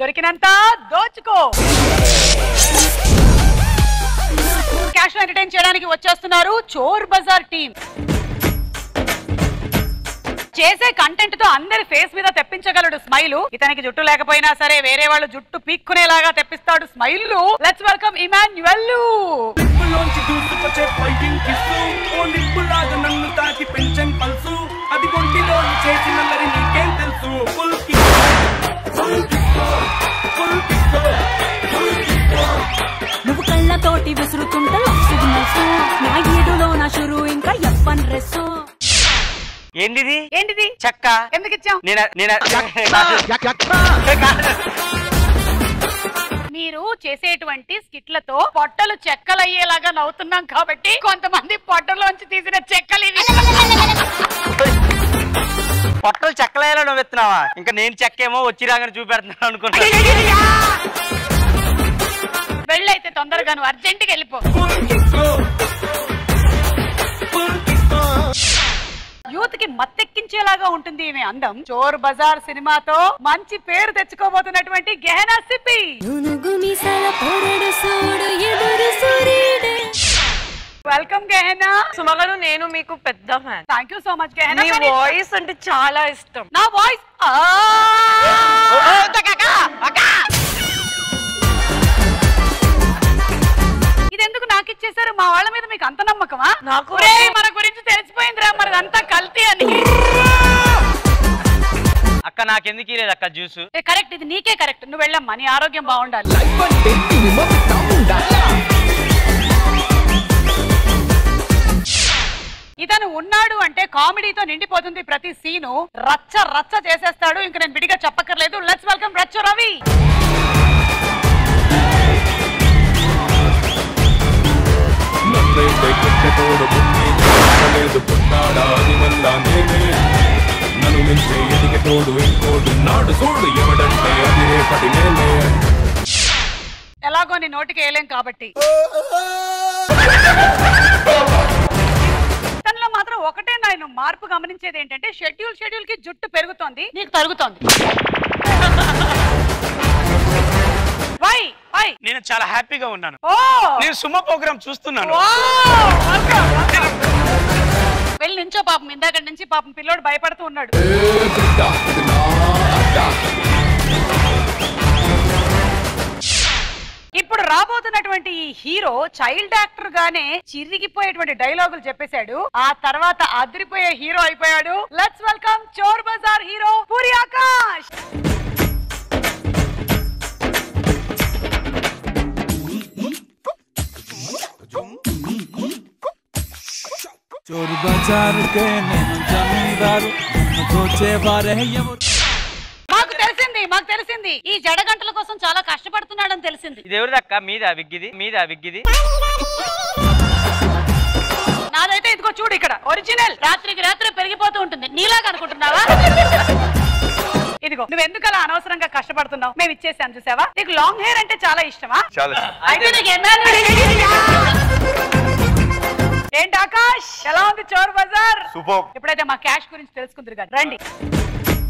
దొరికినంత దోచుకో cash entertain చేయడానికి వచ్చేస్తున్నారు Chor Bazaar team చేసే కంటెంట్ తో అందరి ఫేస్ మీద తెప్పించగలడు స్మైల్ ఇతనికి జుట్టు లేకపోయినా సరే వేరే వాళ్ళు జుట్టు పీక్కునేలాగా తెప్పిస్తాడు స్మైల్ లెట్స్ వెల్కమ్ ఇమాన్యువల్ నిప్పులోంచి దూసుకొచ్చే ఫైటింగ్ కిస్సు ఓ నిప్పులాగా నన్ను తాకి పెంచన్ పల్సు అది కొంటిలో చేసిన మరి నీకేం తెలుసు full kick full kick full kick నువ్వు కళ్ళతోటి విసురుతుంటే సిగ్నల్స్ నా ఈడులో నా షురు ఇంకా ఎప్పన్ డ్రెస్ ఏంటిది ఏంటిది చెక్క ఎందుకు ఇచ్చాం నేను నేను మీరు చేసేటువంటి స్కిట్లతో పొట్టలు చెక్కలయ్యేలాగా నవ్వుతున్నాం కాబట్టి కొంతమంది పొట్టలోంచి తీసిన చెక్కలు ఇవి పొట్టలు చెక్కలేలా నువ్వు ఎత్తున్నావా ఇంకా నేను చెక్కేమో వచ్చి రాగానే చూపెడుతున్నాను అనుకున్నా వెళ్ళైతే తొందరగా నువ్వు అర్జెంట్ గా వెళ్ళిపో full kick full kick youth కి మత్తెక్కించేలాగా ఉంటుంది ఈమె అందం చోర్ బజార్ సినిమాతో మంచి పేరు తెచ్చుకోబోతున్నటువంటి గెహనా సిప్పి నునుగు మీసాల పొరడు సూడు ఎదురు సూర్యుడు వెల్కమ్ గెహనా సుమగను నేను మీకు పెద్ద fan thank you so much Gehana మీ వాయిస్ అంటే చాలా ఇష్టం నా వాయిస్ ఇదెందుకు నాకు ఇచ్చేసారు మా వాళ్ళ మీద మీకు అంత నమ్మకమా నాకు ఒరేయ్, మన గురించి తెలిసిపోయిందిరా మరి అంతా కల్తీ అని అక్క నాకెందుకు లేదు అక్క జ్యూస్ కరెక్ట్ ఇది నీకే కరెక్ట్ నువ్వు వెళ్ళమ్మా నీ ఆరోగ్యం బాగుండాలి ఇతను ఉన్నాడు అంటే కామెడీతో నిండిపోతుంది ప్రతి సీను రచ్చ రచ్చ చేసేస్తాడు ఇంక నేను విడిగా చెప్పక్కర్లేదు లెట్స్ వెల్కమ్ రచ్చ రవి నన్నైతే గిట్టెతోడు బుద్ధి లేదు పుట్టాడా అది వల్ల నేనే నన్ను మించే ఎదిగేటోడు ఇంకోడు నాడు చూడు ఎవడంటే అది రేపటి నేనే ఎలాగో నీ నోటికి వేయలేం కాబట్టి తనలో మాత్రం ఒకటే నేను మార్పు గమనించేది ఏంటంటే షెడ్యూల్ షెడ్యూల్ కి జుట్టు పెరుగుతోంది నీకు తరుగుతోంది వై వై నేను చాలా హ్యాపీగా ఉన్నాను ఓ నేను సుమ ప్రోగ్రామ్ చూస్తున్నాను ఓ! welcome, welcome. వెళ్ళి నుంచో పాపం ఇందాక నుంచి పాపం పిల్లోడు భయపడుతూ ఉన్నాడు ఇప్పుడు రాబోతున్నటువంటి ఈ హీరో చైల్డ్ యాక్టర్ గానే చిరిగిపోయేటువంటి డైలాగులు చెప్పేశాడు ఆ తర్వాత అదిరిపోయే హీరో అయిపోయాడు let's welcome Chor Bazaar hero Puri Akash Chor బజారుకే నేను జమీందారు నన్ను దోచేవారే ఎవరు మాకు తెలిసింది మాకు తెలిసింది ఈ జడగంటల కోసం చాలా కష్టపడుతున్నాడని తెలిసింది ఇది ఎవరిది అక్క మీద విగ్గిది మీద విగ్గిది నాదైతే ఇదిగో చూడు ఇక్కడ ఒరిజినల్ రాత్రికి రాత్రి పెరిగిపోతూ ఉంటుంది నీలాగా అనుకుంటున్నావా ఇదిగో నువ్వు ఎందుకు అలా అనవసరంగా కష్టపడుతున్నావు మేము ఇచ్చేసాం చూసావా నీకు లాంగ్ హెయిర్ అంటే చాలా ఇష్టమా చాలా అయితే నీకు ఎమ్మెల్యే- ఏంటి ఆకాష్ ఎలా ఉంది చోర్ బజార్ సూపర్ ఎప్పుడైతే మా క్యాష్ గురించి తెలుసుకుందరు కానీ రండి